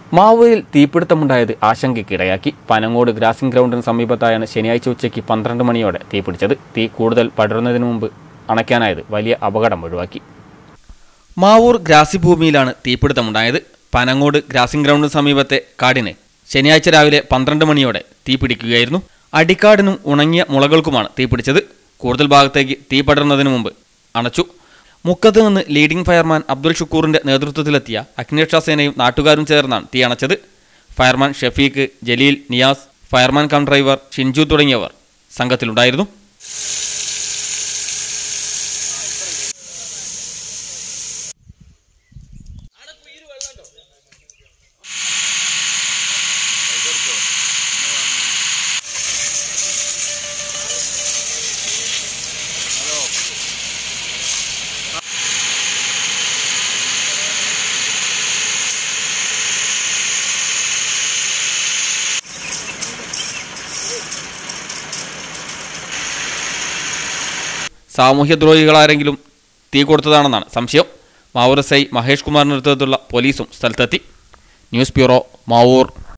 മാവൂരിൽ തീപിടുത്തമുണ്ടായത് ആശങ്കയ്ക്കിടയാക്കി പനങ്ങോട് ഗ്രാസിംഗ് ഗ്രൗണ്ടിന് സമീപത്തായാണ് ശനിയാഴ്ച ഉച്ചയ്ക്ക് പന്ത്രണ്ട് മണിയോടെ തീപിടിച്ചത് തീ കൂടുതൽ പടരുന്നതിന് മുമ്പ് അണയ്ക്കാനായത് വലിയ അപകടം ഒഴിവാക്കി മാവൂർ ഗ്രാസി ഭൂമിയിലാണ് തീപിടുത്തമുണ്ടായത് പനങ്ങോട് ഗ്രാസിംഗ് ഗ്രൗണ്ടിന് സമീപത്തെ കാടിന് ശനിയാഴ്ച രാവിലെ പന്ത്രണ്ട് മണിയോടെ തീ പിടിക്കുകയായിരുന്നു അടിക്കാടിനും ഉണങ്ങിയ മുളകൾക്കുമാണ് തീപിടിച്ചത് കൂടുതൽ ഭാഗത്തേക്ക് തീ പടരുന്നതിന് മുമ്പ് അണച്ചു മുക്കത്ത് നിന്ന് ലീഡിംഗ് ഫയർമാൻ അബ്ദുൽ ഷുക്കൂറിന്റെ നേതൃത്വത്തിലെത്തിയ അഗ്നിരക്ഷാസേനയും നാട്ടുകാരും ചേർന്നാണ് തീ അണച്ചത് fireman Shafeeq Jaleel Niyas fireman cum driver Shinju തുടങ്ങിയവർ സംഘത്തിലുണ്ടായിരുന്നു സാമൂഹ്യദ്രോഹികളാരെങ്കിലും തീ കൊടുത്തതാണെന്നാണ് സംശയം മാവൂർ എസ് ഐ മഹേഷ് കുമാറിന്റെ നേതൃത്വത്തിലുള്ള പോലീസും സ്ഥലത്തെത്തി ന്യൂസ് ബ്യൂറോ മാവൂർ